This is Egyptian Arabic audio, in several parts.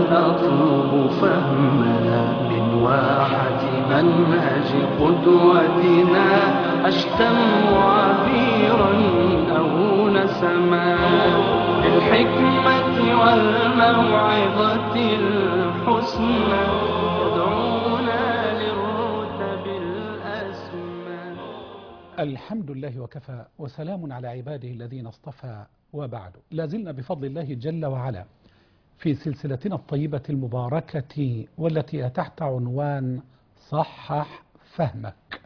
أطلب فهمها من واحة منهج قدوتنا أشتم عبيرا أو نسما بالحكمة والموعظة الحسنى يدعونا للرتب الأسمى الحمد لله وكفى وسلام على عباده الذين اصطفى وبعد لازلنا بفضل الله جل وعلا في سلسلتنا الطيبة المباركة والتي تحت عنوان صحح فهمك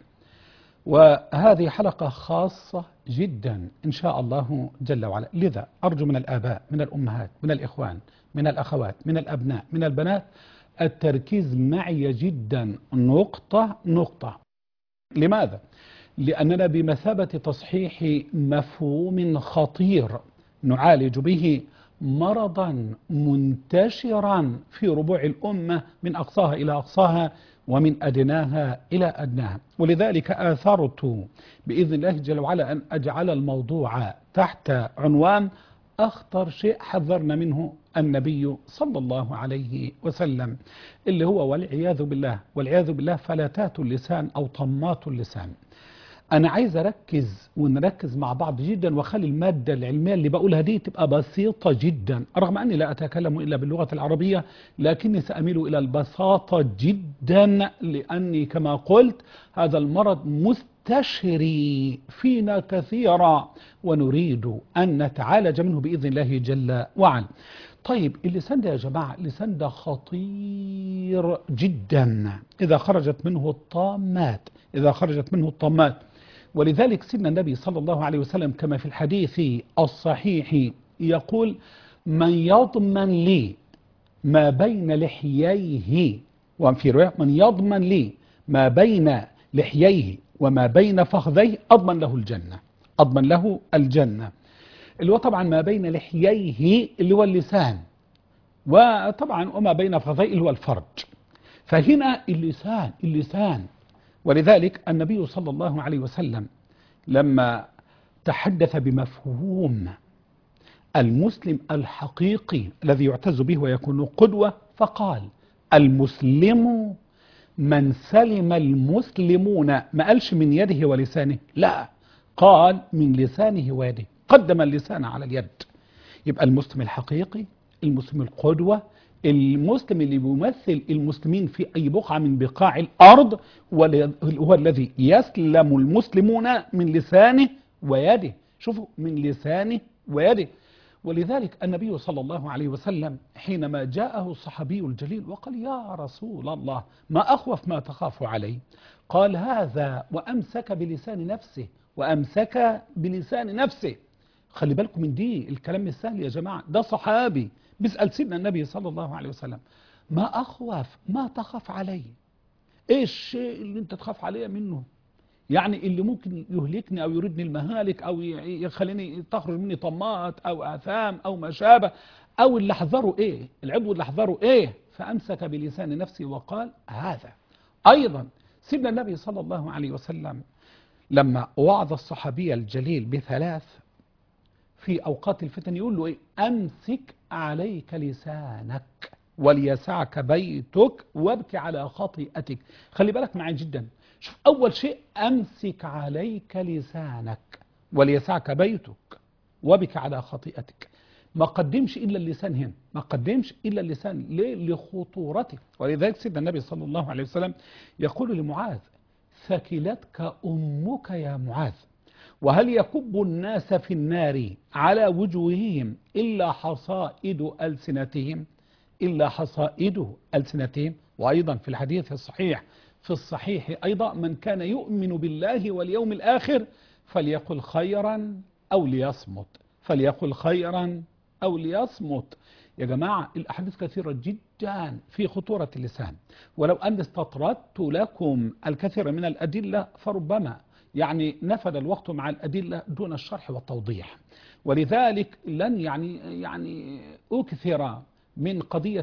وهذه حلقة خاصة جدا إن شاء الله جل وعلا لذا أرجو من الآباء من الأمهات من الإخوان من الأخوات من الأبناء من البنات التركيز معي جدا نقطة نقطة لماذا؟ لأننا بمثابة تصحيح مفهوم خطير نعالج به مرضا منتشرا في ربوع الأمة من أقصاها إلى أقصاها ومن أدناها إلى أدناها ولذلك آثرت بإذن الله جل وعلا أن أجعل الموضوع تحت عنوان أخطر شيء حذرنا منه النبي صلى الله عليه وسلم اللي هو والعياذ بالله والعياذ بالله فلتات اللسان أو طمات اللسان أنا عايز أركز ونركز مع بعض جدا وأخلي المادة العلمية اللي بقولها دي تبقى بسيطة جدا رغم أني لا أتكلم إلا باللغة العربية لكني سأميل إلى البساطة جدا لأني كما قلت هذا المرض مستشري فينا كثيرا ونريد أن نتعالج منه بإذن الله جل وعلا طيب اللسان ده يا جماعة اللسان ده خطير جدا إذا خرجت منه الطامات إذا خرجت منه الطامات ولذلك سيدنا النبي صلى الله عليه وسلم كما في الحديث الصحيح يقول من يضمن لي ما بين لحييه وفي رواية من يضمن لي ما بين لحييه وما بين فخذيه أضمن له الجنة أضمن له الجنة اللي هو طبعا ما بين لحييه اللي هو اللسان وطبعا وما بين فخذيه اللي هو الفرج فهنا اللسان اللسان ولذلك النبي صلى الله عليه وسلم لما تحدث بمفهوم المسلم الحقيقي الذي يعتز به ويكون قدوة فقال المسلم من سلم المسلمون ما قالش من يده ولسانه لا قال من لسانه ويده قدم اللسان على اليد يبقى المسلم الحقيقي المسلم القدوة المسلم اللي بيمثل المسلمين في أي بقعة من بقاع الأرض هو الذي يسلم المسلمون من لسانه ويده شوفوا من لسانه ويده ولذلك النبي صلى الله عليه وسلم حينما جاءه الصحابي الجليل وقال يا رسول الله ما أخوف ما تخاف عليه قال هذا وأمسك بلسان نفسه وأمسك بلسان نفسه خلي بالكم من دي الكلام مش سهل يا جماعة ده صحابي بيسأل سيدنا النبي صلى الله عليه وسلم ما أخوف ما تخاف عليه إيه الشيء اللي أنت تخاف عليه منه يعني اللي ممكن يهلكني أو يردني المهالك أو يخليني تخرج مني طمات أو آثام أو ما شابه أو اللي احذره إيه العضو اللي احذره إيه فأمسك بلسان نفسه وقال هذا أيضا سيدنا النبي صلى الله عليه وسلم لما وعظ الصحابي الجليل بثلاث في أوقات الفتن يقول له إيه أمسك عليك لسانك وليسعك بيتك وابكي على خطيئتك خلي بالك معي جدا شوف أول شيء أمسك عليك لسانك وليسعك بيتك وابكي على خطيئتك ما قدمش إلا اللسان هنا ما قدمش إلا اللسان ليه لخطورته ولذلك سيدنا النبي صلى الله عليه وسلم يقول لمعاذ ثكلتك أمك يا معاذ وهل يكب الناس في النار على وجوههم إلا حصائد ألسنتهم إلا حصائد ألسنتهم وأيضا في الحديث الصحيح في الصحيح أيضا من كان يؤمن بالله واليوم الآخر فليقل خيرا أو ليصمت فليقل خيرا أو ليصمت يا جماعة الأحاديث كثيرة جدا في خطورة اللسان ولو أن استطردت لكم الكثير من الأدلة فربما يعني نفد الوقت مع الأدلة دون الشرح والتوضيح ولذلك لن يعني يعني أكثر من قضية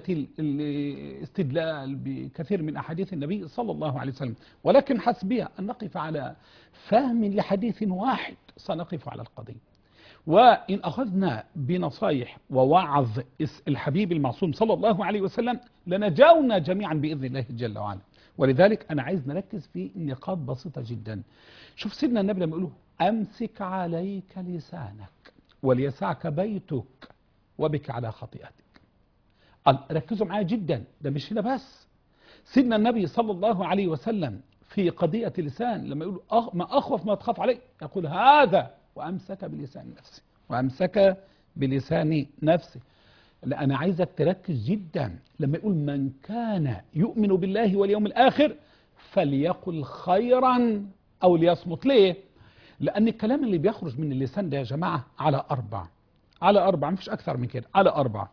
الاستدلال بكثير من أحاديث النبي صلى الله عليه وسلم ولكن حسبها أن نقف على فهم لحديث واحد سنقف على القضية وإن أخذنا بنصايح ووعظ اس- الحبيب المعصوم صلى الله عليه وسلم لنجاونا جميعا بإذن الله جل وعلا ولذلك أنا عايز نركز في نقاط بسيطة جدا شوف سيدنا النبي لما يقوله أمسك عليك لسانك وليسعك بيتك وبك على خطيئتك قال ركزوا معايا جدا ده مش هنا بس سيدنا النبي صلى الله عليه وسلم في قضية اللسان لما يقول أخ ما أخوف ما تخاف عليه يقول هذا وأمسك بلسان نفسه وأمسك بلسان نفسه لا أنا عايزك تركز جدا لما يقول من كان يؤمن بالله واليوم الآخر فليقل خيرا أو ليصمت ليه لأن الكلام اللي بيخرج من اللسان ده يا جماعة على أربع على أربع مفيش أكثر من كده على أربع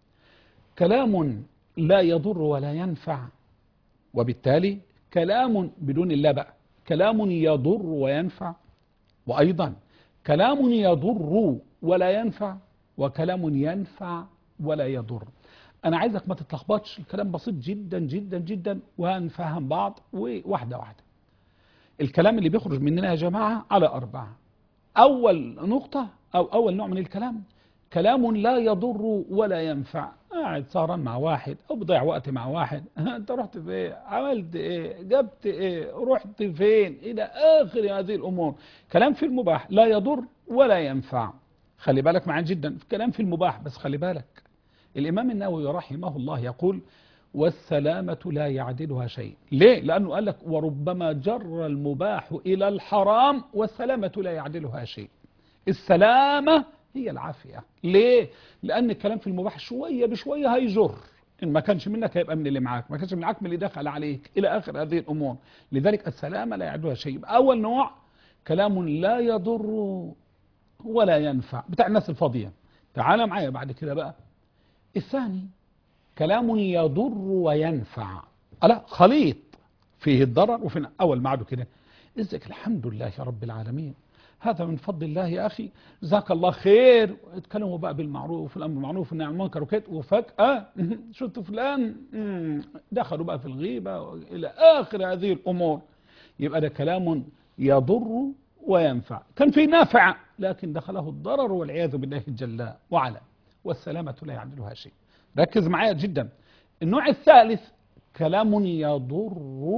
كلام لا يضر ولا ينفع وبالتالي كلام بدون الله بقى كلام يضر وينفع وأيضا كلام يضر ولا ينفع وكلام ينفع ولا يضر أنا عايزك ما تتلخبطش الكلام بسيط جدا جدا جدا وهنفهم بعض وواحدة واحدة الكلام اللي بيخرج مننا يا جماعة على أربعة أول نقطة أو أول نوع من الكلام كلام لا يضر ولا ينفع قاعد سهران مع واحد أو بضيع وقت مع واحد أنت رحت فين عملت إيه جبت إيه رحت فين إلى آخر هذه الأمور كلام في المباح لا يضر ولا ينفع خلي بالك معاه جدا كلام في المباح بس خلي بالك الإمام النووي رحمه الله يقول والسلامة لا يعدلها شيء ليه؟ لأنه قال لك وربما جر المباح إلى الحرام والسلامة لا يعدلها شيء السلامة هي العافية ليه؟ لأن الكلام في المباح شوية بشوية هيجر إن ما كانش منك هيبقى من اللي معاك ما كانش من معاك من اللي دخل عليك إلى آخر هذه الأمور لذلك السلامة لا يعدلها شيء أول نوع كلام لا يضر ولا ينفع بتاع الناس الفاضية تعال معايا بعد كده بقى الثاني كلام يضر وينفع لا خليط فيه الضرر وفي أول معده كده ازيك الحمد لله يا رب العالمين هذا من فضل الله يا أخي جزاك الله خير اتكلموا بقى بالمعروف والأمر بالمعروف والنهي عن المنكر وكده وفجأة شفت فلان دخلوا بقى في الغيبة إلى آخر هذه الأمور يبقى ده كلام يضر وينفع كان في نافع لكن دخله الضرر والعياذ بالله جل وعلا والسلامة لا يعدلها شيء ركز معايا جدا النوع الثالث كلام يضر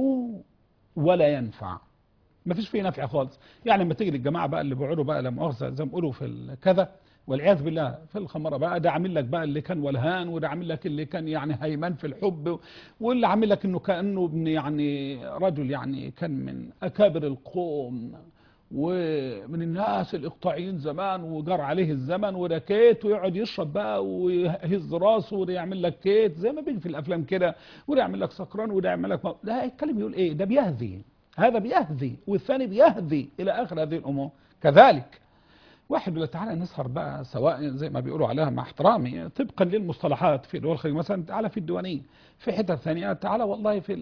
ولا ينفع ما فيش فيه نفع خالص يعني لما تيجي للجماعه بقى اللي بيقعدوا بقى لا مؤاخذه زي ما بيقولوا في كذا والعياذ بالله في الخمره بقى ده عامل لك بقى اللي كان ولهان وده عامل لك اللي كان يعني هيمن في الحب واللي عامل لك انه كانه ابن يعني رجل يعني كان من اكابر القوم ومن الناس الاقطاعيين زمان وجار عليه الزمن وده كيت ويقعد يشرب بقى ويهز راسه وده يعمل لك كيت زي ما بيجي في الافلام كده وده يعمل لك سكران وده يعمل لك م... ده يتكلم يقول ايه ده بيهذي هذا بيهذي والثاني بيهذي الى اخر هذه الامور كذلك واحد يقول تعالى نسهر بقى سواء زي ما بيقولوا عليها مع احترامي طبقا للمصطلحات في دول الخليج مثلا تعالى في الديوانيه في حته ثانيه تعالى والله في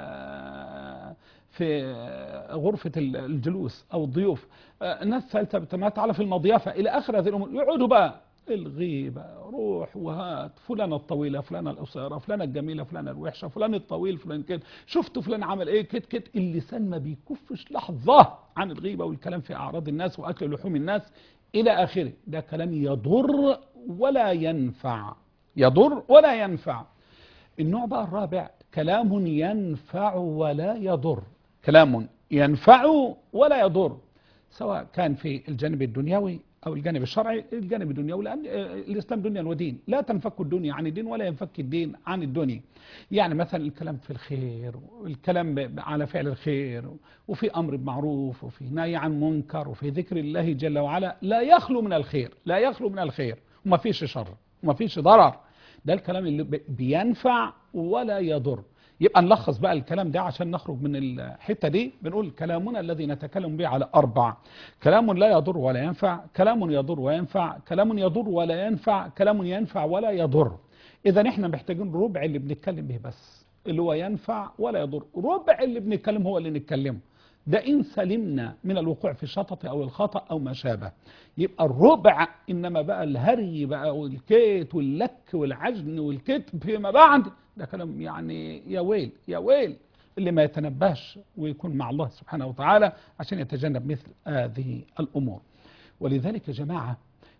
في غرفة الجلوس أو الضيوف الناس ثالثة ما تعالى في المضيافة إلى آخر هذه الأمور يقعدوا بقى الغيبة روح وهات فلانة الطويلة فلانة القصيرة فلانة الجميلة فلانة الوحشة فلان الطويل فلان كده شفتوا فلان عمل ايه كت كت اللسان ما بيكفش لحظة عن الغيبة والكلام في أعراض الناس وأكل لحوم الناس إلى آخره ده كلام يضر ولا ينفع يضر ولا ينفع النوع بقى الرابع كلام ينفع ولا يضر كلام ينفع ولا يضر سواء كان في الجانب الدنيوي أو الجانب الشرعي الجانب الدنيوي لأن الإسلام دنيا ودين لا تنفك الدنيا عن الدين ولا ينفك الدين عن الدنيا يعني مثلا الكلام في الخير والكلام على فعل الخير وفي أمر بمعروف وفي نهي عن منكر وفي ذكر الله جل وعلا لا يخلو من الخير لا يخلو من الخير وما فيش شر وما فيش ضرر ده الكلام اللي بينفع ولا يضر يبقى نلخص بقى الكلام ده عشان نخرج من الحتة دي بنقول كلامنا الذي نتكلم به على أربع كلام لا يضر ولا ينفع كلام يضر وينفع كلام يضر ولا ينفع كلام ينفع ولا يضر إذا احنا محتاجين ربع اللي بنتكلم به بس اللي هو ينفع ولا يضر ربع اللي بنتكلم هو اللي نتكلمه ده إن سلمنا من الوقوع في الشطط أو الخطأ أو ما شابه يبقى الربع إنما بقى الهري بقى والكيت واللك والعجن والكتب فيما بعد ده كلام يعني يا ويل يا ويل اللي ما يتنبهش ويكون مع الله سبحانه وتعالى عشان يتجنب مثل هذه الأمور ولذلك يا جماعة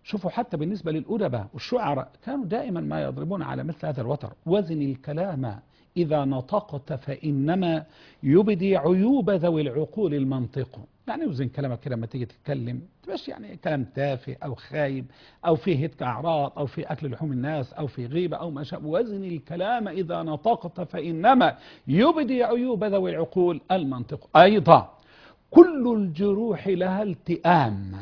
شوفوا حتى بالنسبة للأدباء والشعراء كانوا دائما ما يضربون على مثل هذا الوتر وزن الكلام إذا نطقت فإنما يبدي عيوب ذوي العقول المنطق يعني وزن كلامك كده لما تيجي تتكلم تبقاش يعني كلام تافه أو خايب أو فيه هتك أعراض أو فيه أكل لحوم الناس أو فيه غيبة أو ما شابه وزن الكلام إذا نطقت فإنما يبدي عيوب ذوي العقول المنطق أيضا كل الجروح لها التئام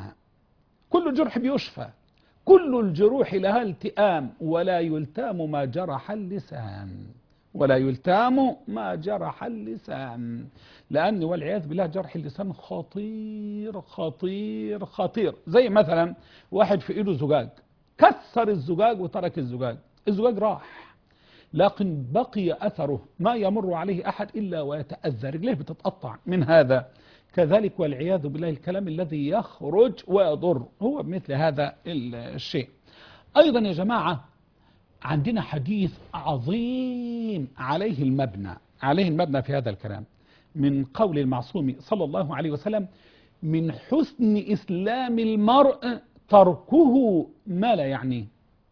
كل جرح بيشفى كل الجروح لها التئام ولا يلتام ما جرح اللسان ولا يلتام ما جرح اللسان لأن والعياذ بالله جرح اللسان خطير خطير خطير زي مثلا واحد في إيده زجاج كسر الزجاج وترك الزجاج الزجاج راح لكن بقي أثره ما يمر عليه أحد إلا ويتأذى رجليه بتتقطع من هذا كذلك والعياذ بالله الكلام الذي يخرج ويضر هو بمثل هذا الشيء أيضا يا جماعة عندنا حديث عظيم عليه المبنى عليه المبنى في هذا الكلام من قول المعصوم صلى الله عليه وسلم من حسن إسلام المرء تركه ما لا يعنيه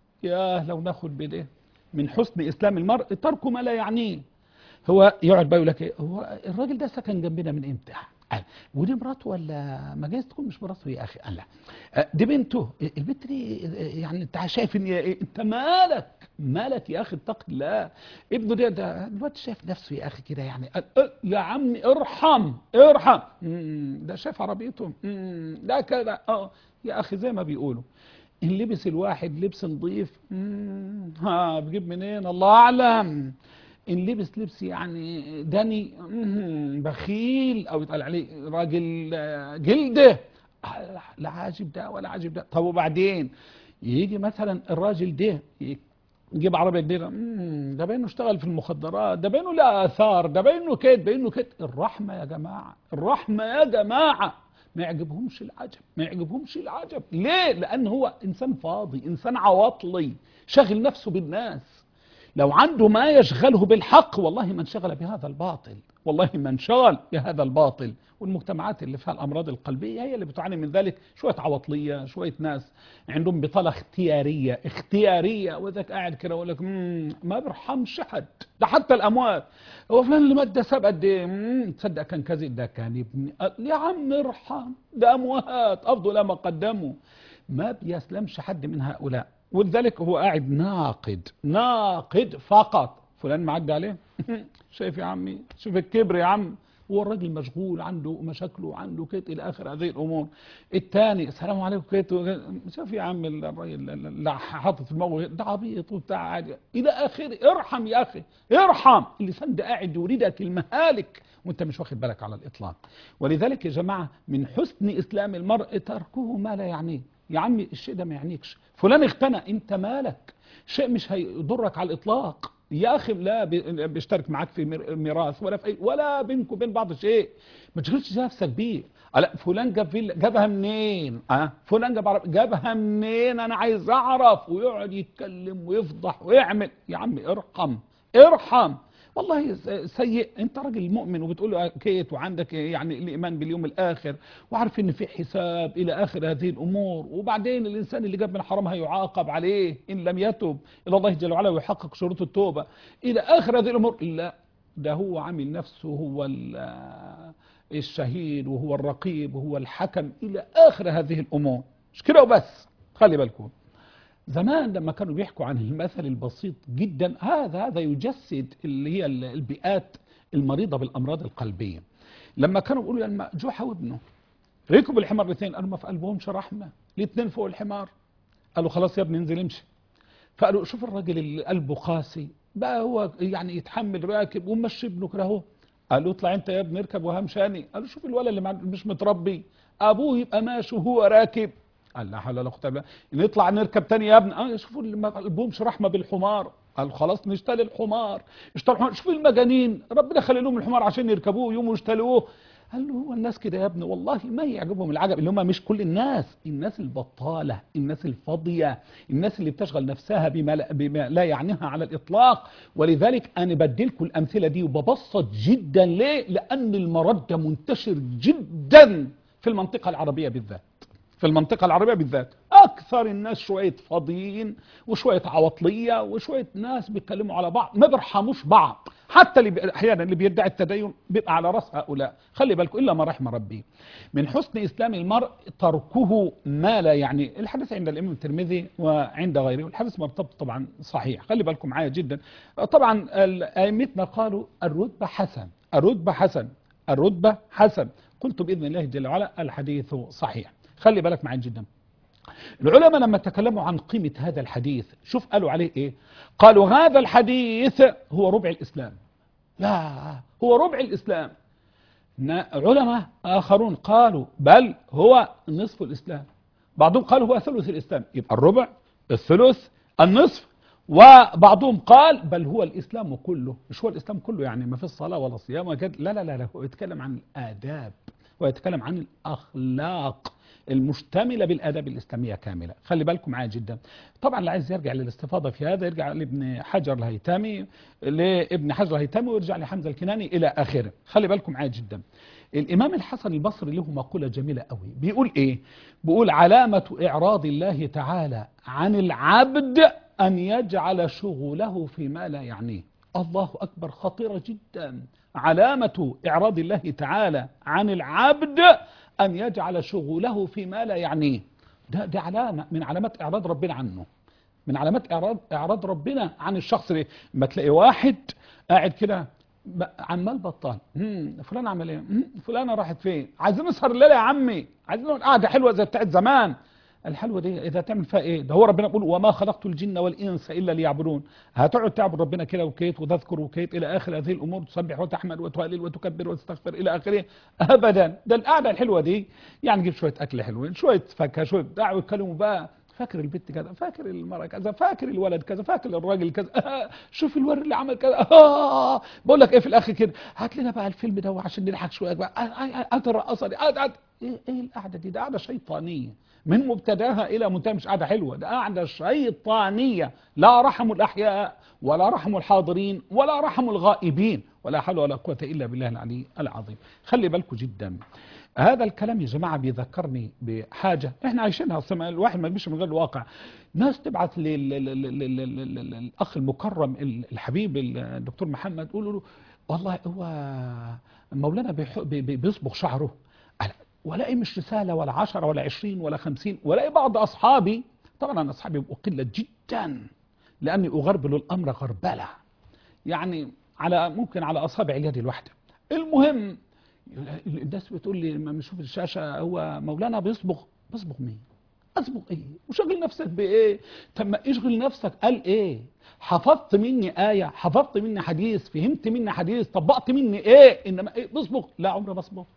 يا لو ناخد بده من حسن إسلام المرء تركه ما لا يعنيه هو يقعد بقى يقول لك إيه، هو الراجل ده سكن جنبنا من امتى قال ودي مراته ولا ما جايز تكون مش مراته يا اخي قال لا آه، دي بنته البنت دي آه، يعني انت شايف ان إيه؟ انت مالك مالك يا اخي اتق الله ابنه ده ده الواد شايف نفسه يا اخي كده يعني قال، آه، يا عمي ارحم ارحم مم، ده شايف عربيته مم، ده كده اه يا اخي زي ما بيقولوا ان لبس الواحد لبس نظيف مم، ها بجيب منين الله اعلم ان لبس لبس يعني دني مهم، بخيل او يتقال عليه راجل آه، جلده آه، لا عاجب ده ولا عاجب ده طب وبعدين يجي مثلا الراجل ده يجيب عربيه كبيره مم، ده باينه اشتغل في المخدرات ده باينه لا اثار ده باينه كده باينه كده الرحمه يا جماعه الرحمه يا جماعه ما يعجبهمش العجب ما يعجبهمش العجب ليه لان هو انسان فاضي انسان عواطلي شاغل نفسه بالناس لو عنده ما يشغله بالحق والله ما انشغل بهذا الباطل والله ما انشغل بهذا الباطل والمجتمعات اللي فيها الأمراض القلبية هي اللي بتعاني من ذلك شوية عواطلية شوية ناس عندهم بطالة اختيارية اختيارية وذاك قاعد كده يقول لك "مم، ما بيرحمش حد ده حتى الأموات هو فلان اللي مات ده ساب قد ايه مم، تصدق كان كذب ده كان ابن يا عم ارحم ده أموات أفضل ما قدموا ما بيسلمش حد من هؤلاء ولذلك هو قاعد ناقد ناقد فقط فلان معدي عليه شايف يا عمي شوف الكبر يا عم هو الراجل مشغول عنده مشاكله عنده كده الى اخر هذه الامور الثاني السلام عليكم كده شوف يا عم الراجل اللي حاطط في دماغه ده عبيط وبتاع عادي الى اخره ارحم يا اخي ارحم اللسان ده قاعد يريدك المهالك وانت مش واخد بالك على الاطلاق ولذلك يا جماعه من حسن اسلام المرء تركه ما لا يعنيه يا عمي الشيء ده ما يعنيكش فلان اغتنى انت مالك شيء مش هيضرك على الاطلاق يا اخي لا بي- بيشترك معاك في مير- ميراث ولا في أي ولا بينكم وبين بعض شيء ما تشغلش نفسك بيه لا فلان جاب فيلا جابها منين اه فلان جاب عرب جابها منين انا عايز اعرف ويقعد يتكلم ويفضح ويعمل يا عمي ارحم ارحم والله س- سيء انت راجل مؤمن وبتقول له كيت وعندك يعني الايمان باليوم الاخر وعارف ان في حساب الى اخر هذه الامور وبعدين الانسان اللي جاب من حرام هيعاقب عليه ان لم يتب الى الله جل وعلا ويحقق شروط التوبه الى اخر هذه الامور لا ده هو عامل نفسه هو ال- الشهيد وهو الرقيب وهو الحكم الى اخر هذه الامور مش كده وبس خلي بالكم زمان لما كانوا بيحكوا عن المثل البسيط جدا هذا هذا يجسد اللي هي ال- البيئات المريضة بالأمراض القلبية لما كانوا بيقولوا لما جحا وابنه ركبوا الحمار الاثنين قالوا ما في قلبهمش رحمة الاثنين فوق الحمار قالوا خلاص يا ابني انزل امشي فقالوا شوف الراجل اللي قلبه قاسي بقى هو يعني يتحمل راكب ومشي ابنه كده اهو قالوا اطلع انت يا ابني اركب وهمشاني قالوا شوف الولد اللي مع- مش متربي ابوه يبقى ماشي وهو راكب قال لا حول ولا قوه الا بالله نطلع نركب تاني يا ابني اه شوفوا اللي ما قلبهمش رحمه بالحمار قال خلاص نشتري الحمار اشتروا الحمار شوفوا المجانين ربنا خلي لهم الحمار عشان يركبوه يوم يشتروه قال له هو الناس كده يا ابني والله ما يعجبهم العجب اللي هم مش كل الناس الناس البطالة الناس الفاضية الناس اللي بتشغل نفسها بما لا, بما لا يعنيها على الإطلاق ولذلك أنا بديلكم الأمثلة دي وببسط جدا ليه لأن المرض ده منتشر جدا في المنطقة العربية بالذات في المنطقة العربية بالذات اكثر الناس شويه فاضيين وشويه عواطليه وشويه ناس بيتكلموا على بعض ما بيرحموش بعض حتى اللي بي- احيانا اللي بيدعي التدين بيبقى على راس هؤلاء خلي بالكم الا ما رحم ربي من حسن اسلام المرء تركه ما لا يعني الحديث عند الامام الترمذي وعند غيره والحديث مرتبط طبعا صحيح خلي بالكم معايا جدا طبعا ال- ائمتنا قالوا الرتبه حسن الرتبه حسن الرتبه حسن قلت باذن الله جل وعلا الحديث صحيح خلي بالك معايا جدا العلماء لما تكلموا عن قيمة هذا الحديث شوف قالوا عليه ايه قالوا هذا الحديث هو ربع الإسلام لا هو ربع الإسلام نا- علماء آخرون قالوا بل هو نصف الإسلام بعضهم قالوا هو ثلث الإسلام يبقى الربع الثلث النصف وبعضهم قال بل هو الإسلام كله مش هو الإسلام كله يعني ما في الصلاة ولا صيام ولا كده. لا لا لا لا هو يتكلم عن الآداب ويتكلم عن الأخلاق المشتملة بالآداب الإسلامية كاملة خلي بالكم معايا جدا طبعا اللي عايز يرجع للاستفاضة في هذا يرجع لابن حجر الهيتامي لابن حجر الهيتامي ويرجع لحمزة الكناني إلى آخره خلي بالكم معايا جدا الإمام الحسن البصري له مقولة جميلة قوي بيقول إيه بيقول علامة إعراض الله تعالى عن العبد أن يجعل شغله فيما لا يعنيه الله أكبر خطيرة جدا علامة إعراض الله تعالى عن العبد أن يجعل شغله فيما لا يعنيه ده, ده علامة من علامات إعراض ربنا عنه من علامات إعراض, إعراض ربنا عن الشخص ده ما تلاقي واحد قاعد كده ب- عمال بطال مم، فلان عمل ايه مم، فلانه راحت فين عايزين نسهر الليله يا عمي عايزين نقعد قعده حلوه زي بتاعت زمان الحلوه دي اذا تعمل فيها ايه ده هو ربنا بيقول وما خلقت الجن والانس الا ليعبدون هتقعد تعبد ربنا كده وكيت وتذكر وكيت الى اخر هذه الامور تسبح وتحمد وتهلل وتكبر وتستغفر الى اخره ابدا ده القعده الحلوه دي يعني نجيب شويه اكل حلوين شويه فاكهه شويه بتاع ويتكلموا بقى فاكر البنت كذا فاكر المرأة كذا فاكر الولد كذا فاكر الراجل كذا آه شوف الورد اللي عمل كذا آه بقول لك ايه في الاخر كده هات لنا بقى الفيلم ده عشان نضحك شويه بقى آه، آه، آه، هات الرقاصه دي آه، آه، ايه ايه القعده دي ده قعده شيطانيه من مبتداها الى منتهى مش قعده حلوه ده قعده شيطانيه لا رحم الاحياء ولا رحم الحاضرين ولا رحم الغائبين ولا حول ولا قوه الا بالله العلي العظيم خلي بالكم جدا هذا الكلام يا جماعة بيذكرني بحاجة احنا عايشينها اصلا الواحد ما يمشي من غير الواقع ناس تبعت لل- لل- لل- لل- لل- لل- للأخ المكرم ال- الحبيب الدكتور محمد قولوا له والله هو مولانا بيح- بي- بي- بيصبغ شعره أنا ولاقي مش رسالة ولا عشرة ولا عشرين ولا خمسين ولاقي بعض أصحابي طبعا أنا أصحابي بيبقوا قلة جدا لأني أغربل الأمر غربلة يعني على ممكن على أصابع اليد الواحدة المهم الناس بتقول لي لما بنشوف الشاشة هو مولانا بيصبغ بيصبغ مين اصبغ ايه وشغل نفسك بايه طب ما اشغل نفسك قال ايه حفظت مني آية حفظت مني حديث فهمت مني حديث طبقت مني ايه انما ايه بصبغ لا عمري ما صبغت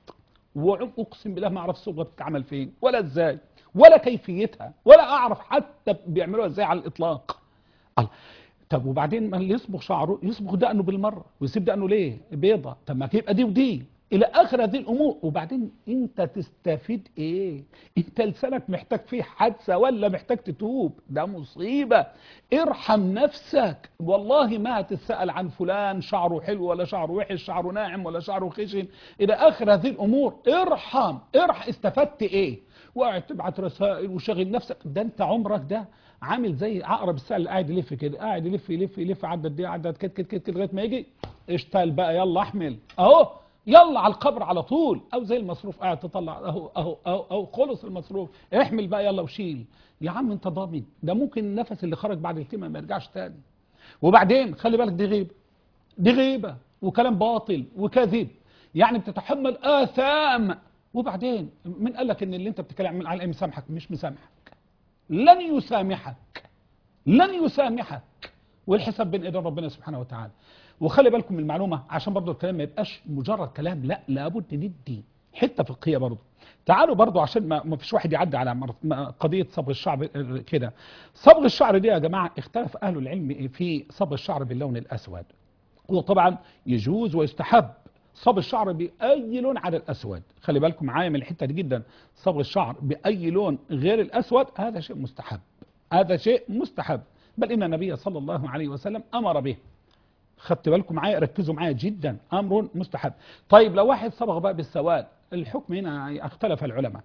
واقسم بالله ما اعرف الصبغه بتتعمل فين ولا ازاي ولا كيفيتها ولا اعرف حتى بيعملوها ازاي على الاطلاق الله طب وبعدين ما اللي يصبغ شعره يصبغ دقنه بالمره ويسيب دقنه ليه بيضه طب ما يبقى دي ودي الى اخر هذه الامور وبعدين انت تستفيد ايه انت لسانك محتاج فيه حادثه ولا محتاج تتوب ده مصيبه ارحم نفسك والله ما هتسال عن فلان شعره حلو ولا شعره وحش شعره ناعم ولا شعره خشن الى اخر هذه الامور ارحم ارح استفدت ايه وقاعد تبعت رسائل وشغل نفسك ده انت عمرك ده عامل زي عقرب الساعه اللي قاعد يلف كده قاعد يلف يلف يلف عدد دي عدد كده كده كده لغايه ما يجي اشتغل بقى يلا احمل اهو يلا على القبر على طول او زي المصروف قاعد تطلع اهو اهو اهو, أهو خلص المصروف احمل بقى يلا وشيل يا عم انت ضامن ده ممكن النفس اللي خرج بعد الكلمه ما يرجعش تاني وبعدين خلي بالك دي غيبه دي غيبه وكلام باطل وكذب يعني بتتحمل اثام وبعدين من قال لك ان اللي انت بتتكلم عليه مسامحك مش مسامحك لن يسامحك لن يسامحك والحساب بين ايدين ربنا سبحانه وتعالى وخلي بالكم من المعلومه عشان برضو الكلام ما يبقاش مجرد كلام لا لابد ندي حته فقهيه برضو تعالوا برضو عشان ما, ما فيش واحد يعدي على مر- ما- قضيه صبغ الشعر كده صبغ الشعر دي يا جماعه اختلف اهل العلم في صبغ الشعر باللون الاسود وطبعا يجوز ويستحب صبغ الشعر باي لون على الاسود خلي بالكم معايا من الحته دي جدا صبغ الشعر باي لون غير الاسود هذا شيء مستحب هذا شيء مستحب بل ان النبي صلى الله عليه وسلم امر به خدت بالكم معايا ركزوا معايا جدا امر مستحب طيب لو واحد صبغ بقى بالسواد الحكم هنا اختلف العلماء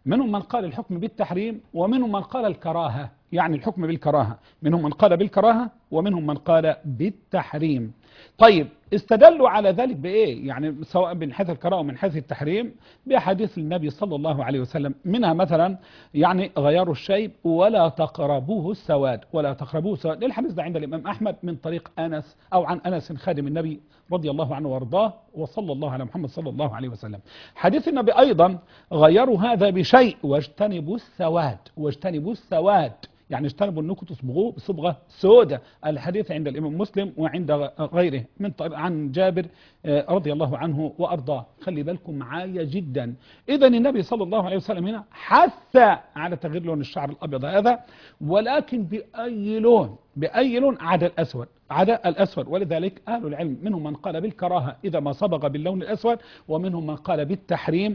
منهم من قال الحكم بالتحريم ومنهم من قال الكراهة يعني الحكم بالكراهة منهم من قال بالكراهة ومنهم من قال بالتحريم طيب استدلوا على ذلك بإيه يعني سواء من حيث الكراهة ومن حيث التحريم بأحاديث النبي صلى الله عليه وسلم منها مثلا يعني غيار الشيب ولا تقربوه السواد ولا تقربوه السواد الحديث ده عند الإمام أحمد من طريق أنس أو عن أنس خادم النبي رضي الله عنه وارضاه وصلى الله على محمد صلى الله عليه وسلم حديث النبي أيضا غيروا هذا بشيء واجتنبوا السواد واجتنبوا السواد يعني اجتنبوا انكم تصبغوه بصبغه سوداء الحديث عند الامام مسلم وعند غيره من طريق عن جابر آه، رضي الله عنه وارضاه خلي بالكم معايا جدا اذا النبي صلى الله عليه وسلم هنا حث على تغيير لون الشعر الابيض هذا ولكن باي لون باي لون عدا الاسود عدا الاسود ولذلك اهل العلم منهم من قال بالكراهه اذا ما صبغ باللون الاسود ومنهم من قال بالتحريم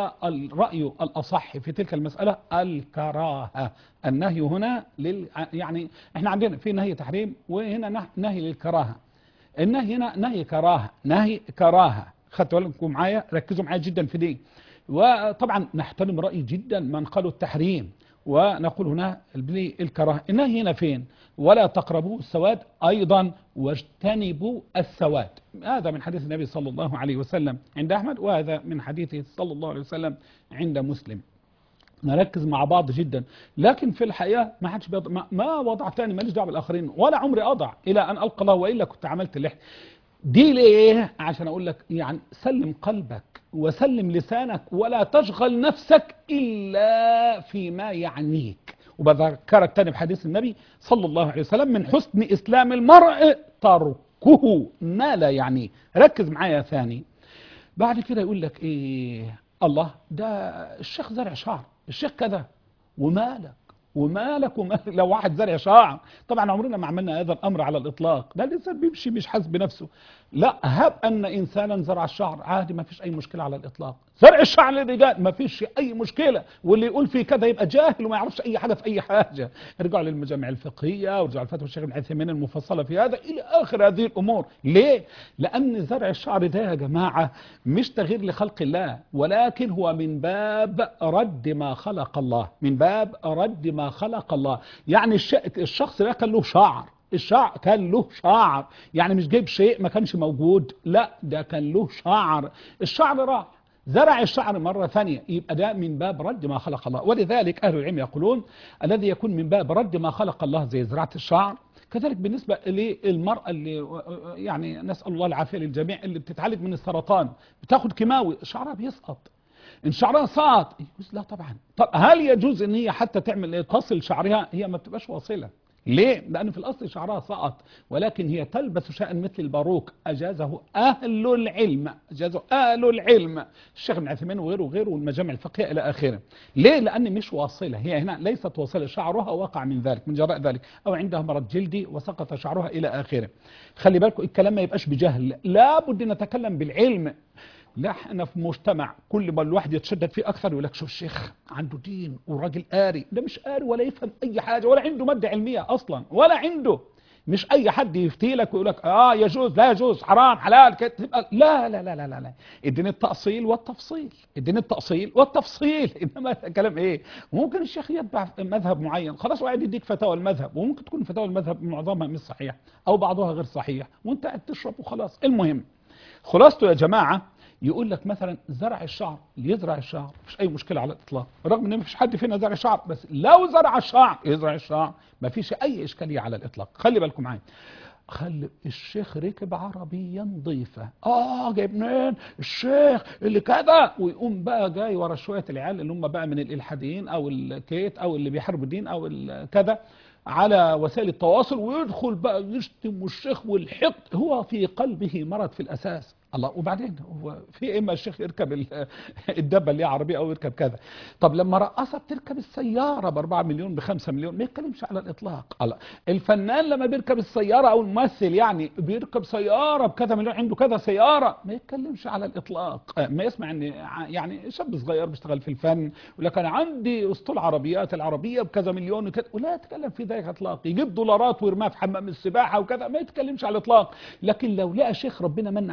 والراي الاصح في تلك المساله الكراهه النهي هنا لل يعني احنا عندنا في نهي تحريم وهنا نه- نهي للكراهه النهي هنا نهي كراهه نهي كراهه خدتوا بالكم معايا ركزوا معايا جدا في دي وطبعا نحترم راي جدا من قالوا التحريم ونقول هنا بالكراهه النهي هنا فين ولا تقربوا السواد ايضا واجتنبوا السواد هذا من حديث النبي صلى الله عليه وسلم عند احمد وهذا من حديثه صلى الله عليه وسلم عند مسلم نركز مع بعض جدا لكن في الحقيقه ما حدش بيض... ما, ما وضعتني ماليش دعوه بالاخرين ولا عمري اضع الى ان القى الله والا كنت عملت اللحيه دي ليه عشان اقول لك يعني سلم قلبك وسلم لسانك ولا تشغل نفسك الا فيما يعنيك وبذكرك تاني بحديث النبي صلى الله عليه وسلم من حسن اسلام المرء تركه ما لا يعنيه ركز معايا ثاني بعد كده يقول لك ايه الله ده الشيخ زرع شعر الشيخ كذا ومالك ومالك ومالك لو واحد زرع شعر طبعا عمرنا ما عملنا هذا الامر على الاطلاق ده الانسان بيمشي مش حاسس بنفسه لا هب ان انسانا زرع الشعر عادي ما فيش اي مشكله على الاطلاق زرع الشعر للرجال ما فيش اي مشكله واللي يقول فيه كذا يبقى جاهل وما يعرفش اي حاجه في اي حاجه ارجعوا للمجامع الفقهيه وارجعوا لفتوى الشيخ ابن عثيمين المفصله في هذا الى اخر هذه الامور ليه لان زرع الشعر ده يا جماعه مش تغيير لخلق الله ولكن هو من باب رد ما خلق الله من باب رد ما خلق الله يعني الش- الشخص ده كان له شعر الشعر كان له شعر يعني مش جايب شيء ما كانش موجود لا ده كان له شعر الشعر راح زرع الشعر مرة ثانية يبقى ده من باب رد ما خلق الله ولذلك أهل العلم يقولون الذي يكون من باب رد ما خلق الله زي زراعة الشعر كذلك بالنسبة للمرأة اللي يعني نسأل الله العافية للجميع اللي بتتعالج من السرطان بتاخد كيماوي شعرها بيسقط ان شعرها سقط يجوز لا طبعا طب هل يجوز ان هي حتى تعمل ايه تصل شعرها هي ما بتبقاش واصله ليه؟ لأن في الأصل شعرها سقط ولكن هي تلبس شيئا مثل الباروك أجازه أهل العلم أجازه أهل العلم الشيخ ابن عثيمين وغيره وغيره والمجامع الفقهية إلى آخره ليه؟ لأن مش واصلة هي هنا ليست واصلة شعرها وقع من ذلك من جراء ذلك أو عندها مرض جلدي وسقط شعرها إلى آخره خلي بالكم الكلام ما يبقاش بجهل لابد نتكلم بالعلم لا احنا في مجتمع كل ما الواحد يتشدد فيه اكثر يقول لك شوف الشيخ عنده دين وراجل قاري ده مش قاري ولا يفهم اي حاجه ولا عنده ماده علميه اصلا ولا عنده مش اي حد يفتي لك ويقول لك اه يجوز لا يجوز حرام حلال كده تبقى لا لا لا لا لا, لا. اديني التاصيل والتفصيل اديني التاصيل والتفصيل انما كلام ايه ممكن الشيخ يتبع مذهب معين خلاص وقاعد يديك فتاوى المذهب وممكن تكون فتاوى المذهب معظمها مش صحيح او بعضها غير صحيح وانت قاعد تشرب وخلاص المهم خلاصته يا جماعه يقول لك مثلا زرع الشعر اللي يزرع الشعر مفيش اي مشكله على الاطلاق رغم ان مفيش حد فينا زرع شعر بس لو زرع الشعر يزرع الشعر مفيش اي اشكاليه على الاطلاق خلي بالكم معايا خلي الشيخ ركب عربية نظيفة اه جايب منين الشيخ اللي كذا ويقوم بقى جاي ورا شوية العيال اللي هم بقى من الالحاديين او الكيت او اللي بيحاربوا الدين او ال- كذا على وسائل التواصل ويدخل بقى يشتم الشيخ والحقد هو في قلبه مرض في الاساس الله وبعدين هو في اما الشيخ يركب ال- الدبه اللي هي عربيه او يركب كذا طب لما رقصت تركب السياره ب 4 مليون ب 5 مليون ما يتكلمش على الاطلاق الله الفنان لما بيركب السياره او الممثل يعني بيركب سياره بكذا مليون عنده كذا سياره ما يتكلمش على الاطلاق آه، ما يسمع ان ع- يعني شاب صغير بيشتغل في الفن يقول لك انا عندي اسطول عربيات العربيه بكذا مليون وكذا ولا يتكلم في ذلك اطلاق يجيب دولارات ويرماها في حمام السباحه وكذا ما يتكلمش على الاطلاق لكن لو لقى شيخ ربنا من عليه بش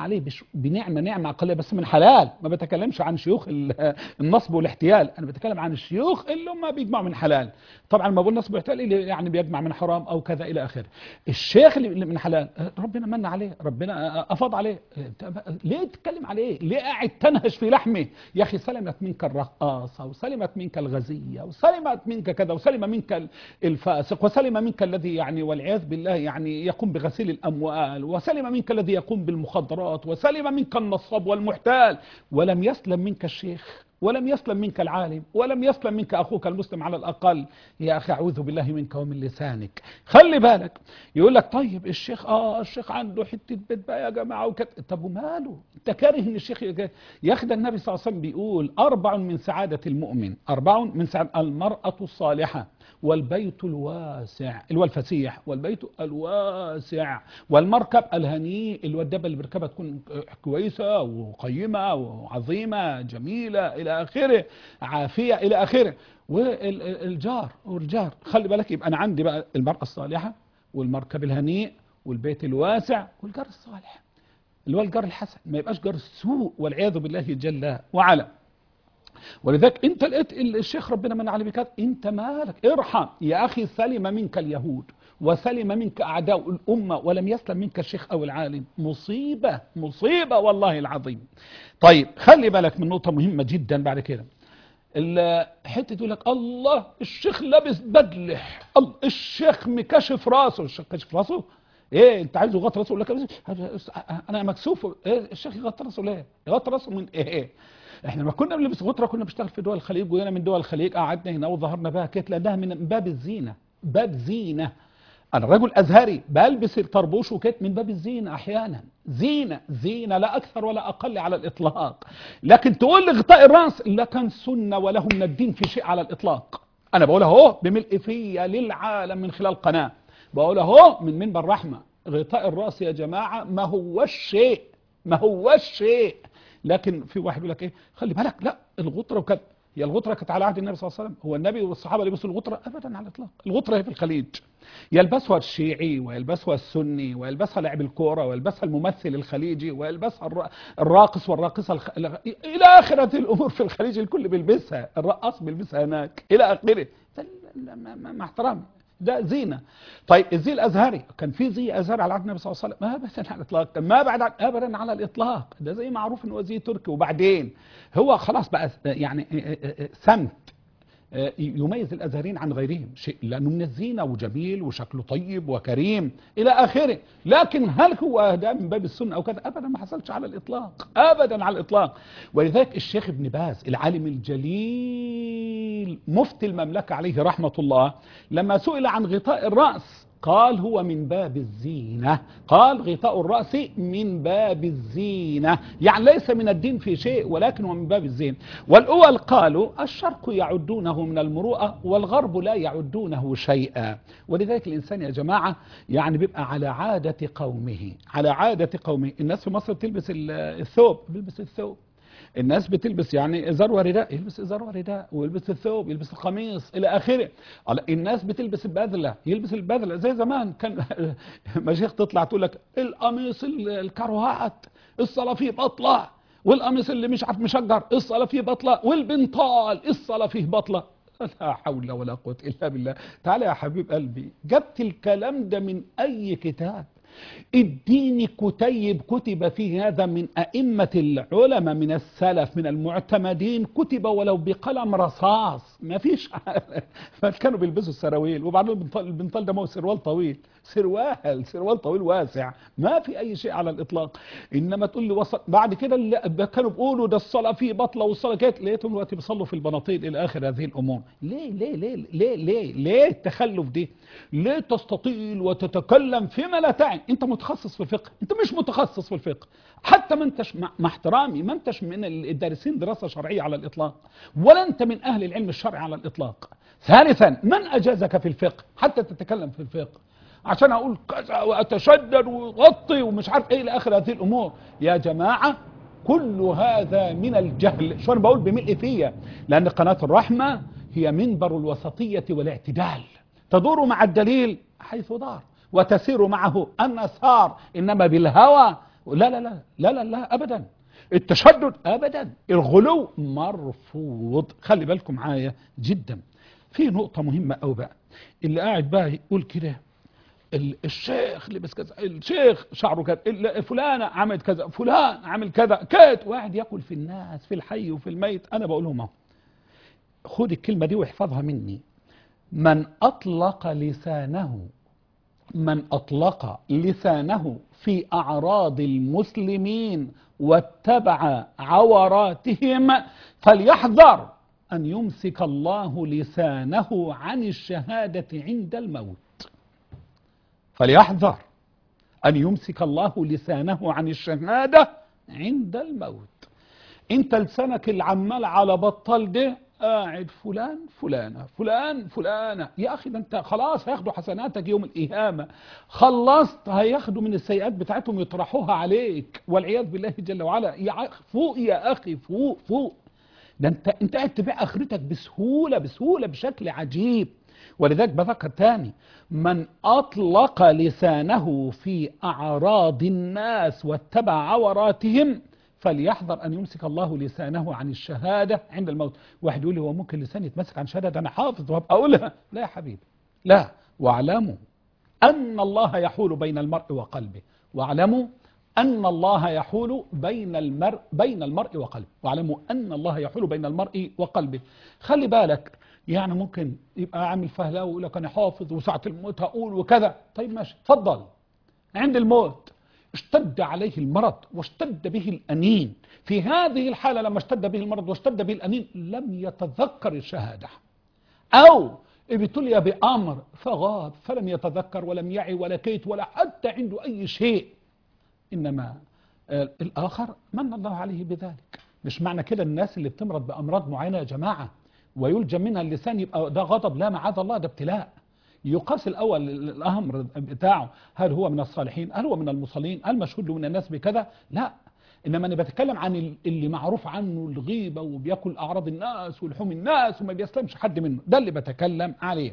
بنعمة نعمة أقلية بس من حلال ما بتكلمش عن شيوخ ال- النصب والاحتيال أنا بتكلم عن الشيوخ اللي هم بيجمعوا من حلال طبعا ما بقول نصب واحتيال اللي يعني بيجمع من حرام أو كذا إلى آخره الشيخ اللي اللي من حلال آه، ربنا من عليه ربنا آه، أفاض عليه آه، أنت- ليه تتكلم عليه ليه قاعد تنهش في لحمه يا أخي سلمت منك الرقاصة وسلمت منك الغزية وسلمت منك كذا وسلم منك ال- الفاسق وسلم منك الذي يعني والعياذ بالله يعني يقوم بغسيل الأموال وسلم منك الذي يقوم بالمخدرات وسلم منك النصاب والمحتال ولم يسلم منك الشيخ ولم يسلم منك العالم ولم يسلم منك أخوك المسلم على الأقل يا أخي أعوذ بالله منك ومن لسانك خلي بالك يقول لك طيب الشيخ آه الشيخ عنده حتة بيت بقى يا جماعة وكت... طب وماله أنت كاره إن الشيخ يجي- ياخد النبي صلى الله عليه وسلم بيقول أربع من سعادة المؤمن أربع من سعادة المرأة الصالحة والبيت الواسع اللي هو الفسيح والبيت الواسع والمركب الهنيء اللي هو الدابه اللي بيركبها تكون كويسه وقيمه وعظيمه جميله الى اخره عافيه الى اخره والجار والجار خلي بالك يبقى انا عندي بقى المراه الصالحه والمركب الهنيء والبيت الواسع والجار الصالح اللي هو الجار الحسن ما يبقاش جار السوء والعياذ بالله جل وعلا ولذلك انت لقيت الشيخ ربنا من عليه بكات انت مالك ارحم يا اخي سلم منك اليهود وسلم منك اعداء الامه ولم يسلم منك الشيخ او العالم مصيبه مصيبه والله العظيم طيب خلي بالك من نقطه مهمه جدا بعد كده الحته تقول لك الله الشيخ لابس بدله الله الشيخ مكشف راسه الشيخ كشف راسه ايه انت عايزه يغطي راسه يقول لك انا مكسوف ايه الشيخ يغطي راسه ليه يغطي راسه من ايه احنا لما كنا بنلبس غطره كنا بنشتغل في دول الخليج وجينا من دول الخليج قعدنا هنا وظهرنا بها كانت لانها من باب الزينه باب زينه انا رجل ازهري بلبس الطربوش وكت من باب الزينه احيانا زينه زينه لا اكثر ولا اقل على الاطلاق لكن تقول لي غطاء الراس لا كان سنه وله من الدين في شيء على الاطلاق انا بقولها اهو بملء فيا للعالم من خلال قناه بقولها اهو من منبر رحمه غطاء الراس يا جماعه ما هوش شيء ما هوش شيء لكن في واحد يقول لك ايه خلي بالك لا الغطره وكذا هي الغطره كانت على عهد النبي صلى الله عليه وسلم هو النبي والصحابه لبسوا الغطره ابدا على الاطلاق الغطره هي في الخليج يلبسها الشيعي ويلبسها السني ويلبسها لاعب الكوره ويلبسها الممثل الخليجي ويلبسها الر- الراقص والراقصه الخ... الى اخر هذه الامور في الخليج الكل بيلبسها الرقاص بيلبسها هناك الى اخره ده لا- ما- ما- مع احترامي ده زينه طيب الزي الازهري كان في زي ازهري على عهد النبي صلى الله عليه وسلم ابدا على الاطلاق ما بعد عن- ابدا على الاطلاق ده زي معروف ان هو زي تركي وبعدين هو خلاص بقى يعني سمت يميز الازهريين عن غيرهم شيء لانه من الزينه وجميل وشكله طيب وكريم الى اخره لكن هل هو ده من باب السنه او كذا ابدا ما حصلش على الاطلاق ابدا على الاطلاق ولذلك الشيخ ابن باز العالم الجليل مفتي المملكه عليه رحمه الله لما سئل عن غطاء الراس قال هو من باب الزينة قال غطاء الرأس من باب الزينة يعني ليس من الدين في شيء ولكن هو من باب الزينة والأول قالوا الشرق يعدونه من المروءة والغرب لا يعدونه شيئا ولذلك الإنسان يا جماعة يعني بيبقى على عادة قومه على عادة قومه الناس في مصر بتلبس ال- الثوب بيلبس الثوب الناس بتلبس يعني ازار ورداء يلبس ازار ورداء ويلبس الثوب يلبس القميص الى اخره على- الناس بتلبس البدله يلبس البدله زي زمان كان مشايخ تطلع تقول لك القميص ال- الكروهات الصلاه فيه بطله والقميص اللي مش عارف مشجر الصلاه فيه بطله والبنطال الصلاه فيه بطله لا حول ولا قوه الا بالله تعالى يا حبيب قلبي جبت الكلام ده من اي كتاب اديني كتيب كتب فيه هذا من أئمة العلماء من السلف من المعتمدين كتب ولو بقلم رصاص ما فيش فكانوا بيلبسوا السراويل وبعدين البنطال, البنطال ده ما هو سروال طويل سروال سروال طويل واسع ما في أي شيء على الإطلاق إنما تقول لي وصل بعد كده اللي كانوا بيقولوا ده الصلاة فيه بطلة والصلاة كانت لقيتهم دلوقتي بيصلوا في البناطيل إلى آخر هذه الأمور ليه ليه ليه ليه ليه ليه التخلف دي ليه تستطيل وتتكلم فيما لا تعني انت متخصص في الفقه انت مش متخصص في الفقه حتى ما انتش مع مع احترامي ما انتش من الدارسين دراسة شرعية على الإطلاق ولا انت من أهل العلم الشرعي على الإطلاق ثالثا من أجازك في الفقه حتى تتكلم في الفقه عشان اقول كذا واتشدد وغطي ومش عارف ايه الى اخر هذه الامور يا جماعه كل هذا من الجهل شو انا بقول بملء فيا لان قناه الرحمه هي منبر الوسطيه والاعتدال تدور مع الدليل حيث دار وتسير معه النسار انما بالهوى لا لا لا لا لا, لا ابدا التشدد ابدا الغلو مرفوض خلي بالكم معايا جدا في نقطة مهمة أوي بقى اللي قاعد بقى يقول كده ال- الشيخ لبس كذا الشيخ شعره كذا ال- فلانة عملت كذا فلان عمل كذا كات واحد ياكل في الناس في الحي وفي الميت أنا بقول لهم أهو خد الكلمة دي واحفظها مني من أطلق لسانه من أطلق لسانه في أعراض المسلمين واتبع عوراتهم فليحذر أن يمسك الله لسانه عن الشهادة عند الموت فليحذر أن يمسك الله لسانه عن الشهادة عند الموت انت لسانك العمال على بطال ده قاعد فلان فلانة فلان فلانة يا أخي ده أنت خلاص هياخدوا حسناتك يوم القيامة خلصت هياخدوا من السيئات بتاعتهم يطرحوها عليك والعياذ بالله جل وعلا يا ع- فوق يا أخي فوق فوق ده أنت أنت قاعد تبيع آخرتك بسهولة بسهولة بشكل عجيب ولذلك بذكر تاني من أطلق لسانه في أعراض الناس واتبع عوراتهم فليحذر أن يمسك الله لسانه عن الشهادة عند الموت واحد يقول لي هو ممكن لساني يتمسك عن شهادة ده أنا حافظ وابقى أقولها لا يا حبيبي لا واعلموا أن الله يحول بين المرء وقلبه واعلموا أن الله يحول بين المرء بين المرء وقلبه واعلموا أن الله يحول بين المرء وقلبه خلي بالك يعني ممكن يبقى عامل فهلاوي ويقول لك أنا حافظ وساعة الموت هقول وكذا طيب ماشي اتفضل عند الموت اشتد عليه المرض واشتد به الأنين في هذه الحالة لما اشتد به المرض واشتد به الأنين لم يتذكر الشهادة أو ابتلي بأمر فغاب فلم يتذكر ولم يعي ولا كيت ولا حتى عنده أي شيء إنما آه، الآخر من الله عليه بذلك مش معنى كده الناس اللي بتمرض بأمراض معينة يا جماعة ويلجم منها اللسان يبقى ده غضب لا معاذ الله ده ابتلاء يقاس الأول الأمر بتاعه هل هو من الصالحين هل هو من المصلين هل مشهود له من الناس بكذا لا إنما أنا بتكلم عن اللي معروف عنه الغيبة وبياكل أعراض الناس ولحوم الناس وما بيسلمش حد منه ده اللي بتكلم عليه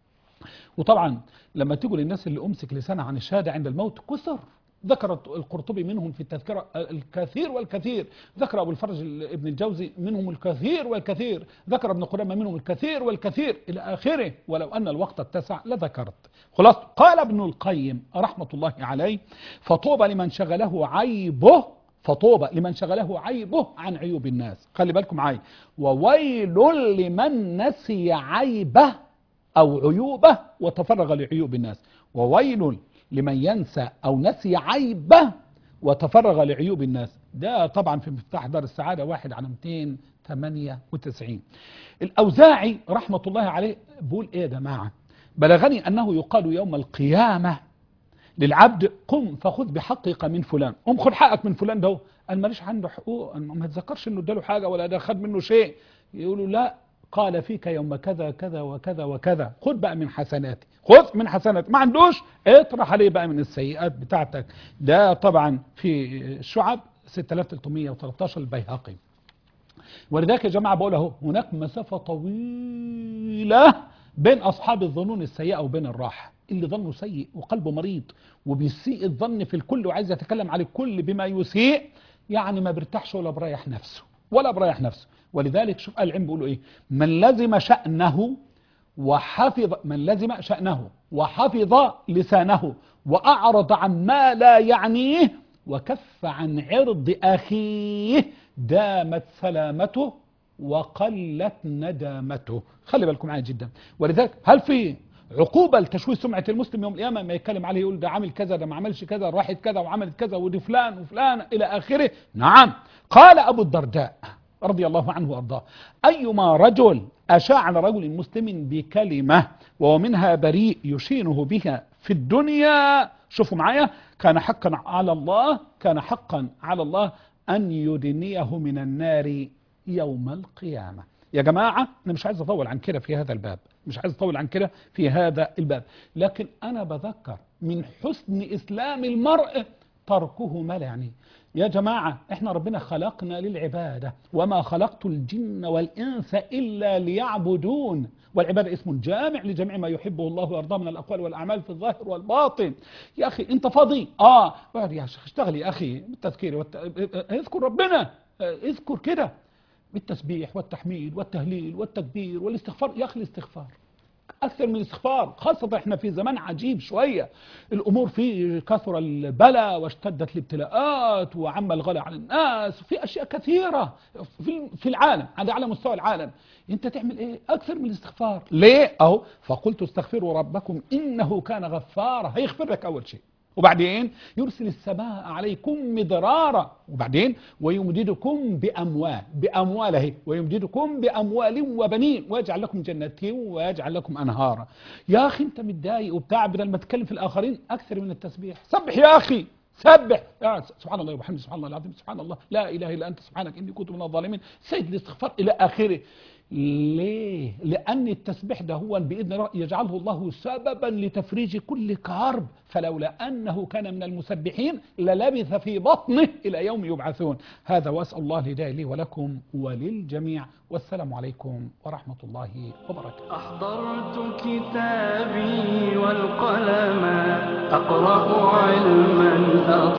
وطبعا لما تيجوا للناس اللي أمسك لسانها عن الشهادة عند الموت كثر ذكر القرطبي منهم في التذكرة الكثير والكثير ذكر أبو الفرج ابن الجوزي منهم الكثير والكثير ذكر ابن قدامة منهم الكثير والكثير إلى آخره ولو أن الوقت اتسع لذكرت خلاص قال ابن القيم رحمة الله عليه فطوبى لمن شغله عيبه فطوبى لمن شغله عيبه عن عيوب الناس خلي بالكم معايا وويل لمن نسي عيبه أو عيوبه وتفرغ لعيوب الناس وويل لمن ينسى أو نسي عيبه وتفرغ لعيوب الناس ده طبعا في مفتاح دار السعادة واحد على 298 الأوزاعي رحمة الله عليه بيقول إيه يا جماعة بلغني أنه يقال يوم القيامة للعبد قم فخذ بحقك من فلان قم خد حقك من فلان ده قال ماليش عنده حقوق ما تذكرش انه اداله حاجه ولا ده خد منه شيء يقولوا لا قال فيك يوم كذا كذا وكذا وكذا خد بقى من حسناتي خذ من حسناتي ما عندوش اطرح عليه بقى من السيئات بتاعتك ده طبعا في الشعب 6313 البيهقي ولذلك يا جماعه بقول اهو هناك مسافه طويله بين اصحاب الظنون السيئه وبين الراحه اللي ظنه سيء وقلبه مريض وبيسيء الظن في الكل وعايز يتكلم على الكل بما يسيء يعني ما بيرتاحش ولا بريح نفسه ولا بريح نفسه ولذلك شوف العلم بيقولوا ايه من لزم شأنه وحفظ من لزم شأنه وحفظ لسانه وأعرض عن ما لا يعنيه وكف عن عرض أخيه دامت سلامته وقلت ندامته خلي بالكم معايا جدا ولذلك هل في عقوبة لتشويه سمعة المسلم يوم القيامة ما يتكلم عليه يقول ده عامل كذا ده ما عملش كذا راحت كذا وعملت كذا ودي فلان وفلان إلى آخره نعم قال أبو الدرداء رضي الله عنه وأرضاه أيما رجل أشاع على رجل مسلم بكلمة ومنها بريء يشينه بها في الدنيا شوفوا معايا كان حقا على الله كان حقا على الله أن يدنيه من النار يوم القيامة يا جماعة أنا مش عايز أطول عن كده في هذا الباب مش عايز أطول عن كده في هذا الباب لكن أنا بذكر من حسن إسلام المرء تركه ما لا يعني يا جماعة احنا ربنا خلقنا للعبادة وما خلقت الجن والإنس إلا ليعبدون والعبادة اسم جامع لجميع ما يحبه الله ويرضاه من الأقوال والأعمال في الظاهر والباطن يا أخي أنت فاضي آه يا شيخ اشتغل يا أخي بالتذكير والت... اذكر ربنا اذكر كده بالتسبيح والتحميد والتهليل والتكبير والاستغفار يا أخي الاستغفار أكثر من الاستغفار خاصة احنا في زمان عجيب شوية الأمور فيه كثر البلاء واشتدت الابتلاءات وعم الغلا على الناس في أشياء كثيرة في في العالم على على مستوى العالم أنت تعمل إيه أكثر من الاستغفار ليه أهو فقلت استغفروا ربكم إنه كان غفارا هيغفر لك أول شيء وبعدين يرسل السماء عليكم مدرارا وبعدين ويمددكم بأموال بأمواله ويمددكم بأموال وبنين ويجعل لكم جنات ويجعل لكم أنهارا يا أخي أنت متضايق وبتاع بدل ما تتكلم في الآخرين أكثر من التسبيح سبح يا أخي سبح يا سبحان الله وبحمده سبحان الله العظيم سبحان الله لا إله إلا أنت سبحانك إني كنت من الظالمين سيد الاستغفار إلى آخره ليه؟ لأن التسبيح ده هو بإذن الله يجعله الله سببا لتفريج كل كرب فلولا أنه كان من المسبحين للبث في بطنه إلى يوم يبعثون هذا وأسأل الله الهداية لي ولكم وللجميع والسلام عليكم ورحمة الله وبركاته أحضرت كتابي والقلم أقرأ علما